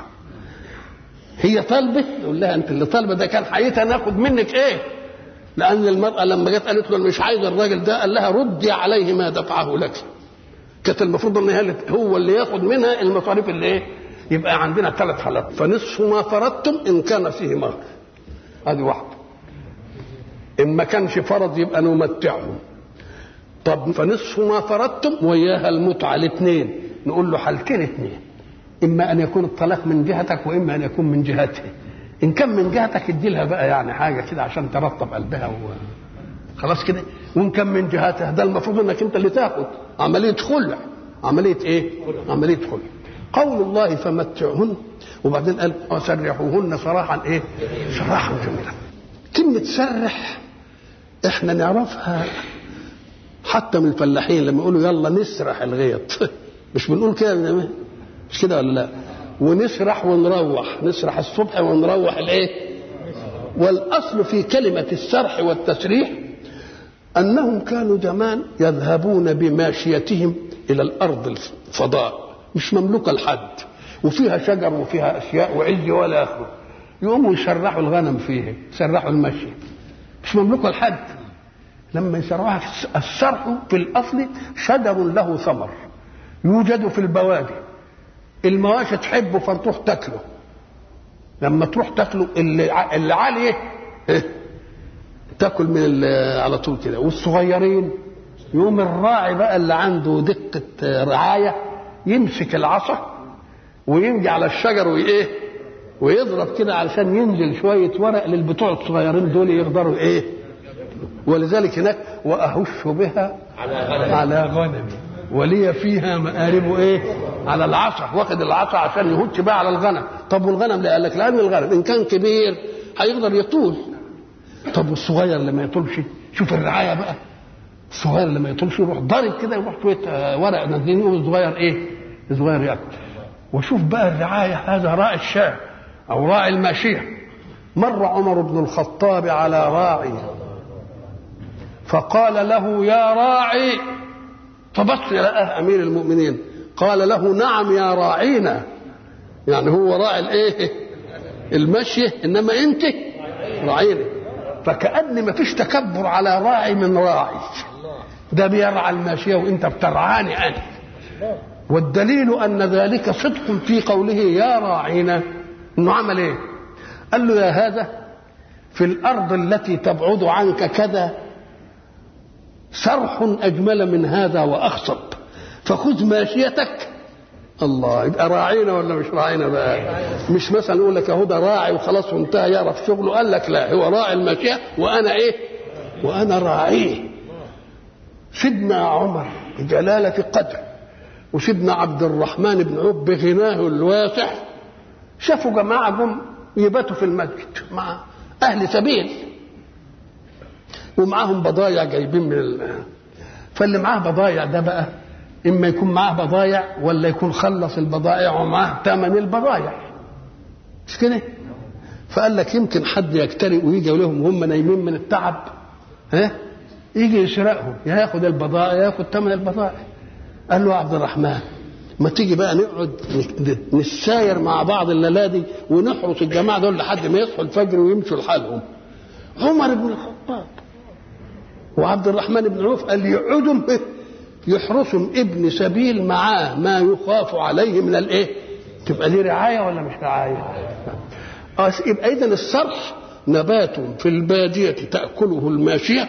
هي طالبة يقول لها أنت اللي طالبة ده كان حقيقة ناخد منك إيه لأن المرأة لما جت قالت له أنا مش عايز الراجل ده قال لها ردي عليه ما دفعه لك كانت المفروض ان هي هو اللي ياخد منها المصاريف اللي ايه يبقى عندنا ثلاث حالات فنصف ما فرضتم ان كان فيه مهر هذه واحده ان ما كانش فرض يبقى نمتعهم طب فنصف ما فرضتم وياها المتعه الاثنين نقول له حالتين اثنين اما ان يكون الطلاق من جهتك واما ان يكون من جهته ان كان من جهتك ادي لها بقى يعني حاجه كده عشان ترطب قلبها و... خلاص كده وان كان من جهتها ده المفروض انك انت اللي تاخد عمليه خلع عمليه ايه عمليه خلع قول الله فمتعهن وبعدين قال وسرحوهن سراحا ايه سراحا جميلا كلمه سرح احنا نعرفها حتى من الفلاحين لما يقولوا يلا نسرح الغيط مش بنقول كده مش كده ولا لا ونسرح ونروح نسرح الصبح ونروح الايه والاصل في كلمه السرح والتسريح انهم كانوا زمان يذهبون بماشيتهم الى الارض الفضاء مش مملوكه لحد وفيها شجر وفيها اشياء وعز ولا اخره يقوموا يسرحوا الغنم فيها يسرحوا المشي مش مملوكه لحد لما يسرحوها السرح في الاصل شجر له ثمر يوجد في البوادي المواشي تحبه فتروح تاكله لما تروح تاكله اللي, اللي عاليه تاكل من على طول كده والصغيرين يوم الراعي بقى اللي عنده دقة رعاية يمسك العصا ويمجي على الشجر وإيه ويضرب كده علشان ينزل شوية ورق للبتوع الصغيرين دول يقدروا إيه ولذلك هناك وأهش بها على غنمي ولي فيها مآرب ايه على العصا واخد العصا عشان يهش بقى على الغنم طب والغنم لا قال لك لان الغنم ان كان كبير هيقدر يطول طب والصغير لما يطولش شوف الرعايه بقى الصغير لما يطولش يروح ضارب كده يروح شويه ورق نازلين يقوم الصغير ايه الصغير ياكل وشوف بقى الرعايه هذا راعي الشاه او راعي الماشيه مر عمر بن الخطاب على راعي فقال له يا راعي فبص لقاه امير المؤمنين قال له نعم يا راعينا يعني هو راعي الايه المشيه انما انت راعينا فكأن ما فيش تكبر على راعي من راعي ده بيرعى الماشية وانت بترعاني انا والدليل ان ذلك صدق في قوله يا راعينا انه عمل ايه قال له يا هذا في الارض التي تبعد عنك كذا سرح أجمل من هذا وأخصب فخذ ماشيتك الله يبقى راعينا ولا مش راعينا بقى مش مثلا يقول لك اهو ده راعي وخلاص وانتهى يعرف شغله قال لك لا هو راعي الماشيه وانا ايه وانا راعيه سيدنا عمر بجلاله قدر وسيدنا عبد الرحمن بن عوف بغناه الواسع شافوا جماعه جم يباتوا في المسجد مع اهل سبيل ومعاهم بضايع جايبين من ال... فاللي معاه بضايع ده بقى اما يكون معاه بضايع ولا يكون خلص البضائع ومعاه ثمن البضايع مش كده فقال لك يمكن حد يجترئ ويجي لهم وهم نايمين من التعب ها يجي يسرقهم يا ياخد البضائع يا ياخد ثمن البضائع قال له عبد الرحمن ما تيجي بقى نقعد نساير مع بعض الليله دي ونحرس الجماعه دول لحد ما يصحوا الفجر ويمشوا لحالهم عمر بن الخطاب وعبد الرحمن بن عوف قال يقعدوا يحرسهم ابن سبيل معاه ما يخاف عليه من الايه تبقى دي رعايه ولا مش رعايه اه يبقى اذا الصرح نبات في الباديه تاكله الماشيه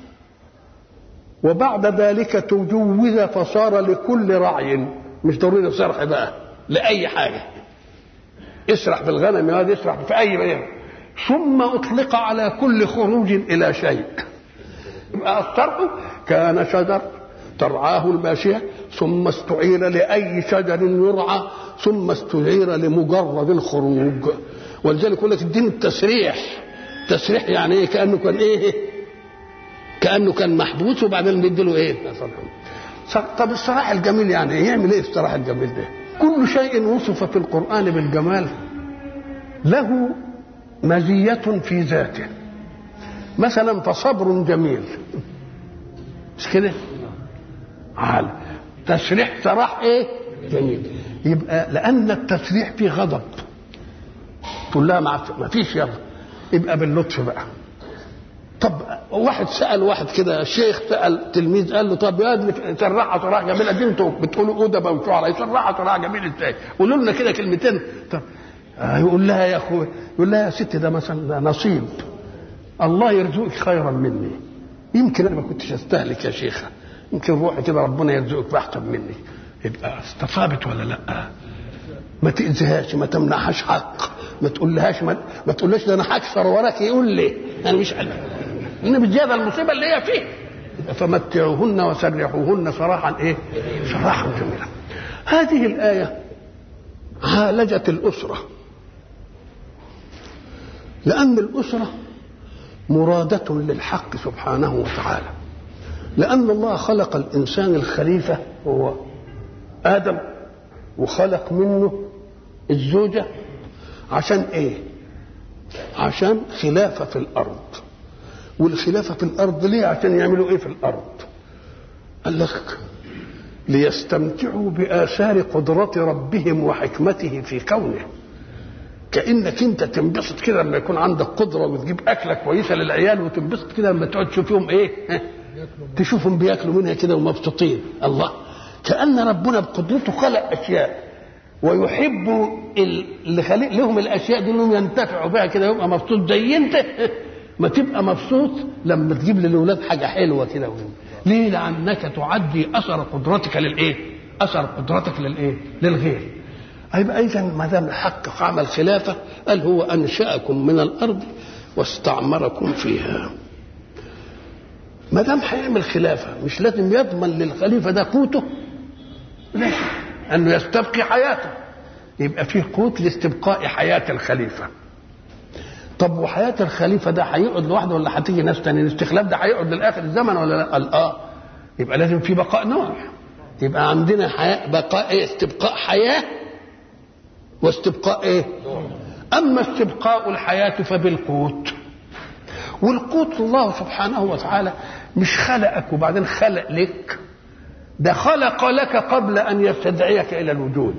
وبعد ذلك تجوز فصار لكل رعي مش ضروري صرح بقى لاي حاجه اسرح بالغنم هذا اسرح في اي مكان ثم اطلق على كل خروج الى شيء يبقى الصرح كان شجر ترعاه الماشية ثم استعير لأي شجر يرعى ثم استعير لمجرد الخروج ولذلك يقول لك الدين التسريح تسريح يعني ايه كأنه كان ايه كأنه كان محبوس وبعدين نديله ايه طب الصراح الجميل يعني ايه يعمل ايه الصراح الجميل ده كل شيء وصف في القرآن بالجمال له مزية في ذاته مثلا فصبر جميل مش كده عال تسريح سراح ايه جميل يبقى لان التسريح فيه غضب تقول لها ما فيش يلا يبقى باللطف بقى طب واحد سال واحد كده شيخ سال تلميذ قال له طب يا ابني سرعها سراح جميل دي انتوا بتقولوا ادبا وشعراء سرعها سراح جميل ازاي؟ قولوا لنا كده كلمتين طب آه يقول لها يا اخوي يقول لها يا ستي ده مثلا ده نصيب الله يرزقك خيرا مني يمكن انا ما كنتش استهلك يا شيخه يمكن روحي كده ربنا يرزقك باحسن مني يبقى استطابت ولا لا ما تاذيهاش ما تمنعهاش حق ما تقولهاش ما, ما تقولهاش ده انا هكسر وراك يقول لي انا مش عارف ان بزياده المصيبه اللي هي فيه فمتعوهن وسرحوهن سراحا ايه سراحا جميلا هذه الايه عالجت الاسره لان الاسره مراده للحق سبحانه وتعالى لأن الله خلق الإنسان الخليفة هو آدم وخلق منه الزوجة عشان إيه؟ عشان خلافة في الأرض والخلافة في الأرض ليه؟ عشان يعملوا إيه في الأرض؟ قال لك ليستمتعوا بآثار قدرة ربهم وحكمته في كونه كانك انت تنبسط كده لما يكون عندك قدره وتجيب اكله كويسه للعيال وتنبسط كده لما تقعد تشوفهم ايه تشوفهم بياكلوا منها كده ومبسوطين الله كان ربنا بقدرته خلق اشياء ويحب اللي خلق لهم الاشياء دي انهم ينتفعوا بها كده يبقى مبسوط زي انت ما تبقى مبسوط لما تجيب للاولاد حاجه حلوه كده ليه لانك تعدي اثر قدرتك للايه اثر قدرتك للايه للغير هيبقى اذا ما دام الحق عمل خلافه قال هو انشاكم من الارض واستعمركم فيها ما دام هيعمل خلافه مش لازم يضمن للخليفه ده قوته لا انه يستبقي حياته يبقى فيه قوت لاستبقاء حياه الخليفه طب وحياه الخليفه ده هيقعد لوحده ولا هتيجي ناس تاني الاستخلاف ده هيقعد للاخر الزمن ولا لا قال اه يبقى لازم في بقاء نوع يبقى عندنا حياة بقاء ايه استبقاء حياه واستبقاء ايه اما استبقاء الحياه فبالقوت والقوت الله سبحانه وتعالى مش خلقك وبعدين خلق لك ده خلق لك قبل ان يستدعيك الى الوجود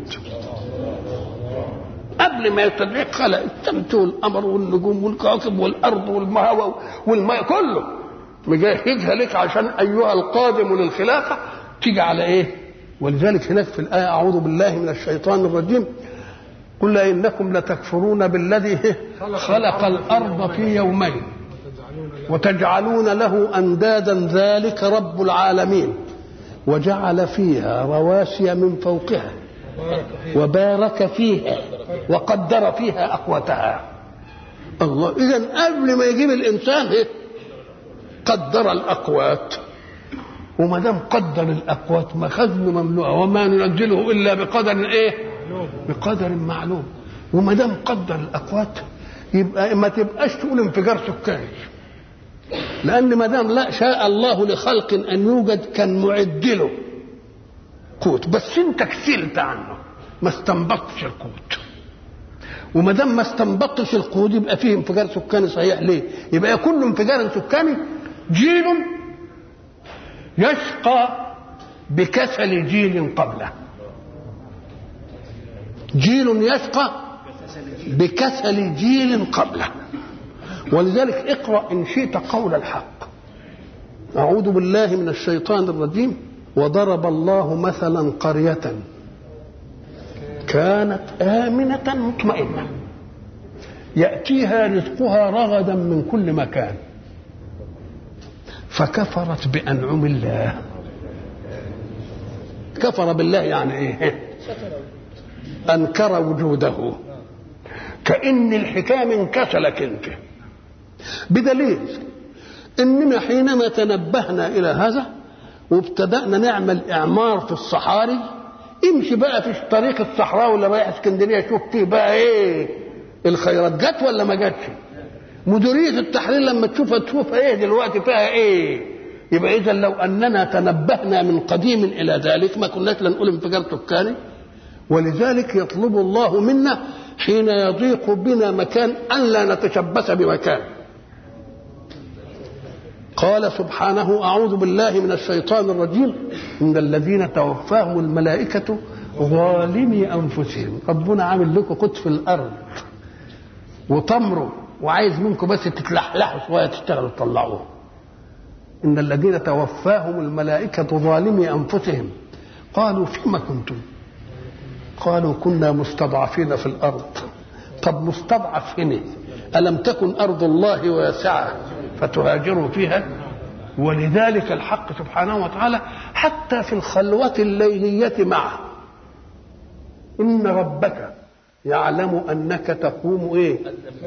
قبل ما يستدعيك خلق الشمس والقمر والنجوم والكواكب والارض والهواء والماء كله مجهزها لك عشان ايها القادم للخلافه تيجي على ايه ولذلك هناك في الايه اعوذ بالله من الشيطان الرجيم قل انكم لتكفرون بالذي خلق الارض في يومين وتجعلون له اندادا ذلك رب العالمين وجعل فيها رواسي من فوقها وبارك فيها وقدر فيها اقواتها الله اذا قبل ما يجيب الانسان إيه؟ قدر الاقوات وما دام قدر الاقوات مخزن مملوءه وما ننزله الا بقدر ايه بقدر معلوم وما دام قدر الاقوات يبقى ما تبقاش تقول انفجار سكاني لان ما دام لا شاء الله لخلق ان يوجد كان معد له قوت بس انت كسلت عنه ما استنبطتش القوت وما دام ما استنبطتش القوت يبقى فيه انفجار سكاني صحيح ليه؟ يبقى كل انفجار سكاني جيل يشقى بكسل جيل قبله جيل يشقى بكسل جيل قبله ولذلك اقرا ان شئت قول الحق اعوذ بالله من الشيطان الرجيم وضرب الله مثلا قريه كانت امنه مطمئنه ياتيها رزقها رغدا من كل مكان فكفرت بانعم الله كفر بالله يعني ايه انكر وجوده كان الحكايه من كسلك انت بدليل اننا حينما تنبهنا الى هذا وابتدانا نعمل اعمار في الصحاري امشي بقى في طريق الصحراء ولا رايح اسكندريه شوف فيه بقى ايه الخيرات جت ولا ما جاتش مديريه التحرير لما تشوفها تشوفها ايه دلوقتي فيها ايه يبقى اذا لو اننا تنبهنا من قديم الى ذلك ما كناش لنقول انفجار سكاني ولذلك يطلب الله منا حين يضيق بنا مكان ان لا نتشبث بمكان قال سبحانه اعوذ بالله من الشيطان الرجيم ان الذين توفاهم الملائكه ظالمي انفسهم ربنا عامل لكم قط في الارض وتمروا وعايز منكم بس تتلحلحوا شويه تشتغلوا تطلعوه ان الذين توفاهم الملائكه ظالمي انفسهم قالوا فيما كنتم قالوا كنا مستضعفين في الارض طب مستضعف هنا الم تكن ارض الله واسعه فتهاجروا فيها ولذلك الحق سبحانه وتعالى حتى في الخلوة الليلية معه إن ربك يعلم أنك تقوم إيه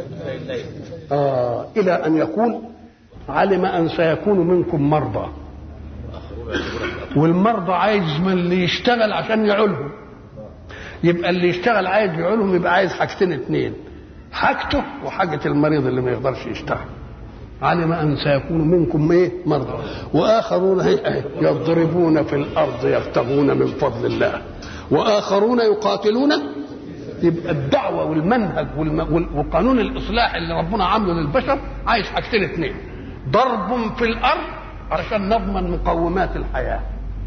آه إلى أن يقول علم أن سيكون منكم مرضى والمرضى عايز من اللي يشتغل عشان يعولهم يبقى اللي يشتغل عايز يعولهم يبقى عايز حاجتين اتنين حاجته وحاجة المريض اللي ما يقدرش يشتغل علم ان سيكون منكم ايه مرضى واخرون يضربون في الارض يبتغون من فضل الله واخرون يقاتلون يبقى الدعوه والمنهج وقانون الاصلاح اللي ربنا عامله للبشر عايز حاجتين اثنين ضرب في الارض علشان نضمن مقومات الحياه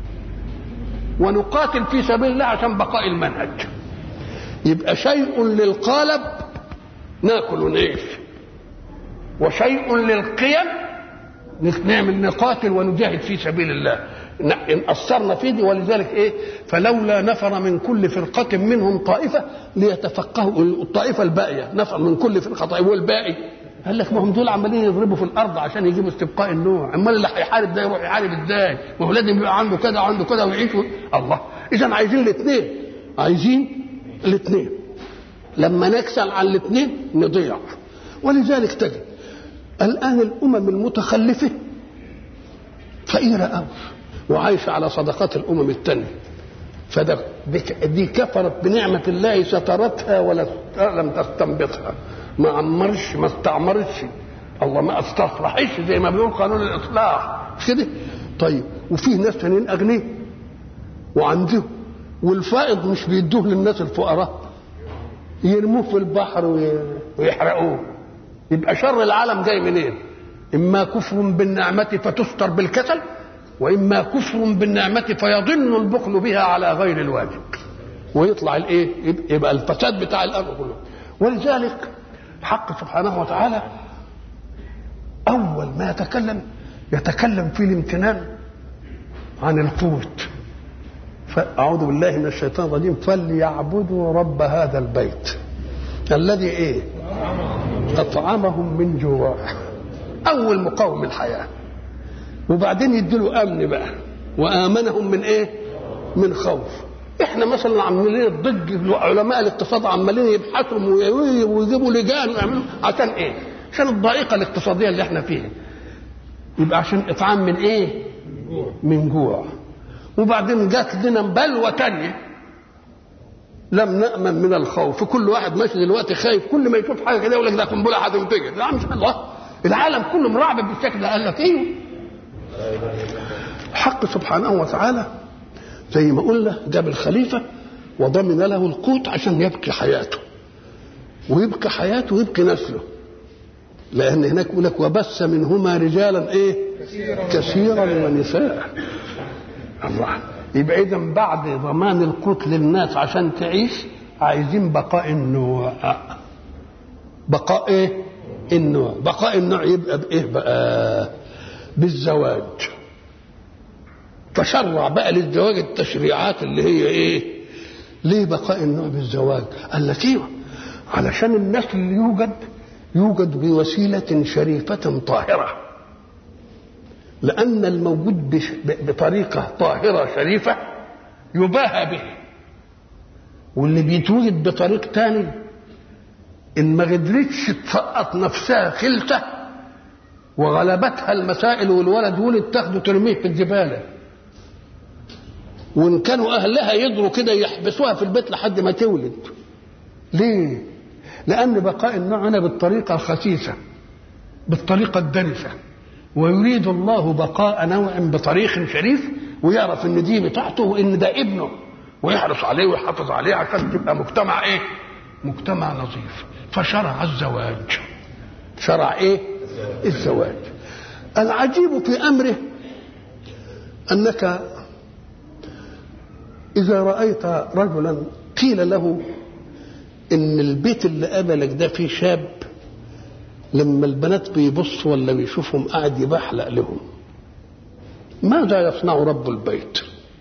ونقاتل في سبيل الله عشان بقاء المنهج يبقى شيء للقالب ناكل ونعيش وشيء للقيم نعمل نقاتل ونجاهد في سبيل الله ان اثرنا في دي ولذلك ايه فلولا نفر من كل فرقه منهم طائفه ليتفقهوا الطائفه الباقيه نفر من كل فرقه طائفه والباقي قال لك ما هم دول عمالين يضربوا في الارض عشان يجيبوا استبقاء النوع امال اللي هيحارب ده يروح يحارب ازاي ما هو لازم يبقى عنده كذا وعنده كذا ويعيش الله اذا عايزين الاثنين عايزين الاثنين لما نكسل على الاثنين نضيع ولذلك تجد الآن الأمم المتخلفة فقيرة أوي وعايشة على صدقات الأمم التانية فده دي كفرت بنعمة الله سترتها ولا لم تستنبطها ما عمرش ما استعمرتش الله ما استصلحش زي ما بيقول قانون الإصلاح مش كده؟ طيب وفيه ناس تانيين أغنياء وعندهم والفائض مش بيدوه للناس الفقراء يرموه في البحر ويحرقوه يبقى شر العالم جاي منين اما كفر بالنعمه فتستر بالكسل واما كفر بالنعمه فيضن البخل بها على غير الواجب ويطلع الايه يبقى الفساد بتاع الارض كله ولذلك الحق سبحانه وتعالى اول ما يتكلم يتكلم في الامتنان عن القوت فاعوذ بالله من الشيطان الرجيم فليعبدوا رب هذا البيت الذي ايه اطعمهم من جوع اول مقاوم الحياه وبعدين يديله امن بقى وامنهم من ايه من خوف احنا مثلا عمالين الضج علماء الاقتصاد عمالين يبحثوا ويجيبوا لجان ويعملوا عشان ايه عشان الضائقه الاقتصاديه اللي احنا فيها يبقى عشان اطعام من ايه من جوع وبعدين جات لنا بلوى تانية لم نأمن من الخوف كل واحد ماشي دلوقتي خايف كل ما يشوف حاجه كده يقول لك ده قنبله هتنفجر لا مش الله العالم كله مرعب بالشكل ده قال لك ايوه الحق سبحانه وتعالى زي ما قلنا جاب الخليفه وضمن له القوت عشان يبكي حياته ويبكي حياته ويبكي نسله لان هناك يقول لك وبث منهما رجالا ايه كثيرا ونساء الله يبقى اذا بعد ضمان القوت للناس عشان تعيش عايزين بقاء النوع بقاء ايه النوع بقاء النوع يبقى بايه بقى بالزواج فشرع بقى للزواج التشريعات اللي هي ايه ليه بقاء النوع بالزواج قال لك ايوه علشان النسل اللي يوجد يوجد بوسيله شريفه طاهره لأن الموجود بطريقة طاهرة شريفة يباهى به واللي بيتوجد بطريق تاني إن ما قدرتش تسقط نفسها خلته وغلبتها المسائل والولد ولد تاخده ترميه في الزبالة وإن كانوا أهلها يضروا كده يحبسوها في البيت لحد ما تولد ليه؟ لأن بقاء النوع هنا بالطريقة الخسيسة بالطريقة الدنسة ويريد الله بقاء نوع بطريق شريف ويعرف ان دي بتاعته وان ده ابنه ويحرص عليه ويحافظ عليه عشان تبقى مجتمع ايه؟ مجتمع نظيف فشرع الزواج شرع ايه؟ الزواج العجيب في امره انك اذا رايت رجلا قيل له ان البيت اللي قابلك ده فيه شاب لما البنات بيبصوا ولا بيشوفهم قاعد يبحلق لهم ماذا يصنع رب البيت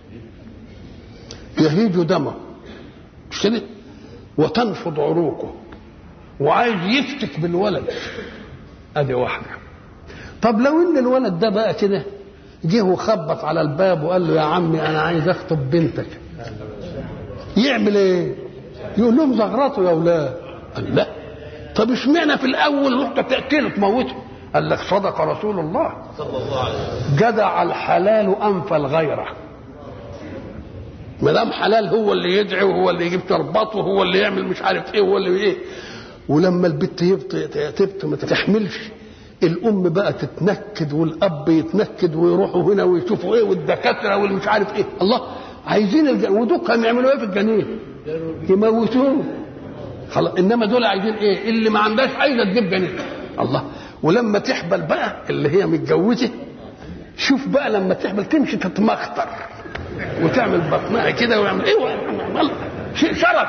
يهيج دمه مش كده وتنفض عروقه وعايز يفتك بالولد ادي واحده طب لو ان الولد ده بقى كده جه وخبط على الباب وقال له يا عمي انا عايز اخطب بنتك يعمل ايه يقول لهم زغرطوا يا اولاد قال لا طب اشمعنى في الاول رحت تقتله تموته قال لك صدق رسول الله صلى الله عليه وسلم جدع الحلال انف الغيره ما دام حلال هو اللي يدعي وهو اللي يجيب شربات وهو اللي يعمل مش عارف ايه وهو اللي ايه ولما البت يبط تبت ما تحملش الام بقى تتنكد والاب يتنكد ويروحوا هنا ويشوفوا ايه والدكاتره واللي مش عارف ايه الله عايزين الج... ودول كانوا يعملوا ايه في الجنين يموتوه خلاص انما دول عايزين ايه اللي ما عندهاش عايزه تجيب جنين الله ولما تحبل بقى اللي هي متجوزه شوف بقى لما تحبل تمشي تتمخطر وتعمل بطنها كده ويعمل ايه ويعمل شيء شرف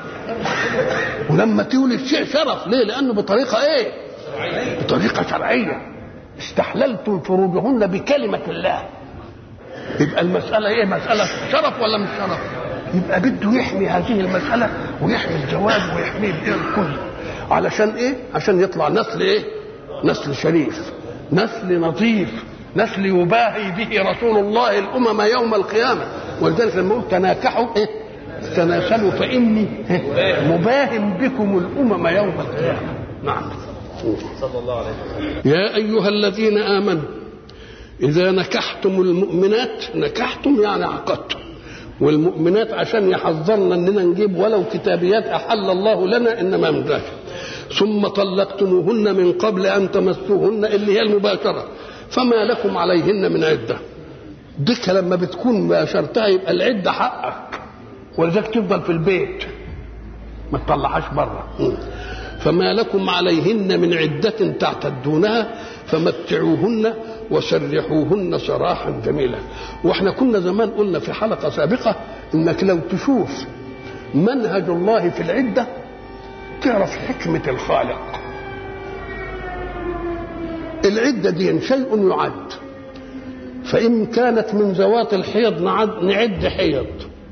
ولما تولد شيء شرف ليه لانه بطريقه ايه بطريقه شرعيه استحللتم فروجهن بكلمه الله يبقى المساله ايه مساله شرف ولا مش شرف يبقى بده يحمي هذه المساله ويحمي الزواج ويحمي الايه الكل علشان ايه عشان يطلع نسل ايه نسل شريف نسل نظيف نسل يباهي به رسول الله الامم يوم القيامه ولذلك لما يقول تناكحوا ايه تناسلوا فاني إيه؟ مباهم بكم الامم يوم القيامه نعم صلى الله عليه وسلم يا ايها الذين امنوا اذا نكحتم المؤمنات نكحتم يعني عقدتم والمؤمنات عشان يحذرنا اننا نجيب ولو كتابيات احل الله لنا انما مداش ثم طلقتموهن من قبل ان تمسوهن اللي هي المباشره فما لكم عليهن من عده ديك لما بتكون باشرتها يبقى العده حقك ولذلك تفضل في البيت ما تطلعهاش بره فما لكم عليهن من عدة تعتدونها فمتعوهن وسرحوهن سراحا جميلا واحنا كنا زمان قلنا في حلقة سابقة انك لو تشوف منهج الله في العدة تعرف حكمة الخالق العدة دي شيء يعد فإن كانت من ذوات الحيض نعد, نعد حيض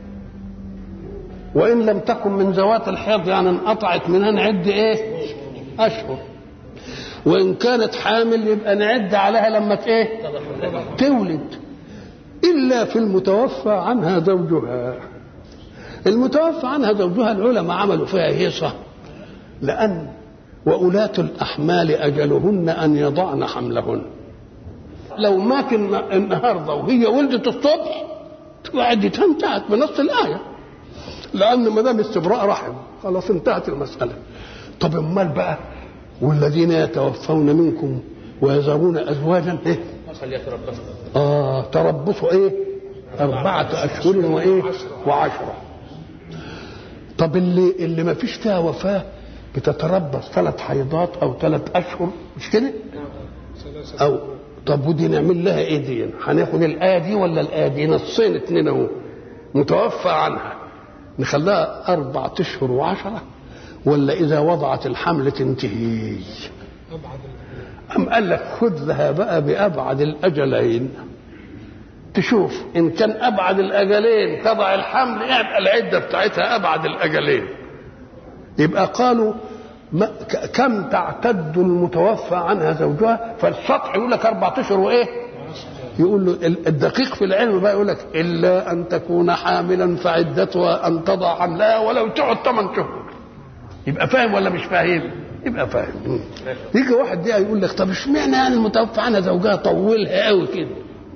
وإن لم تكن من ذوات الحيض يعني انقطعت منها نعد إيه أشهر وان كانت حامل يبقى نعد عليها لما ت- ايه تولد الا في المتوفى عنها زوجها المتوفى عنها زوجها العلماء عملوا فيها هيصه لان وأولاة الأحمال أجلهن أن يضعن حملهن لو مات الن- النهارده وهي ولدت الصبح تبقى عدتها انتهت بنص الآية لأن ما دام استبراء رحم خلاص انتهت المسألة طب امال بقى والذين يتوفون منكم ويذرون أزواجا إيه؟ فليتربصوا آه تربصوا إيه؟ أربعة أشهر وإيه؟ وعشرة طب اللي اللي ما فيش فيها وفاة بتتربص ثلاث حيضات أو ثلاث أشهر مش كده؟ أو طب ودي نعمل لها إيه دي؟ هناخد الآية دي ولا الآية دي؟ نصين اتنين أهو متوفى عنها نخليها أربعة أشهر وعشرة ولا إذا وضعت الحمل تنتهي؟ أم قال لك خذها بقى بأبعد الأجلين تشوف إن كان أبعد الأجلين تضع الحمل يبقى العدة بتاعتها أبعد الأجلين يبقى قالوا ما ك- كم تعتد المتوفى عنها زوجها فالسطح يقول لك أربعة أشهر وإيه؟ يقول له ال- الدقيق في العلم بقى يقول لك إلا أن تكون حاملا فعدتها أن تضع حملها ولو تقعد ثمان شهور يبقى فاهم ولا مش فاهم؟ يبقى فاهم مم. يجي واحد دي يقول لك طب اشمعنى يعني المتوفى عنها زوجها طولها قوي كده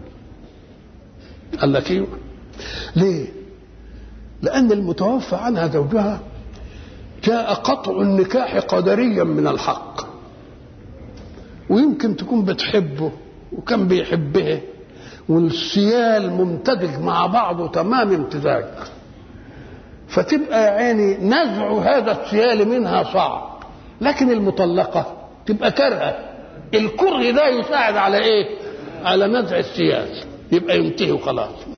قال لك ايوه ليه لان المتوفى عنها زوجها جاء قطع النكاح قدريا من الحق ويمكن تكون بتحبه وكان بيحبها والسيال ممتزج مع بعضه تمام امتزاج فتبقى يا عيني نزع هذا السيال منها صعب لكن المطلقة تبقى كرهة الكره ده يساعد على ايه على نزع السيال يبقى ينتهي وخلاص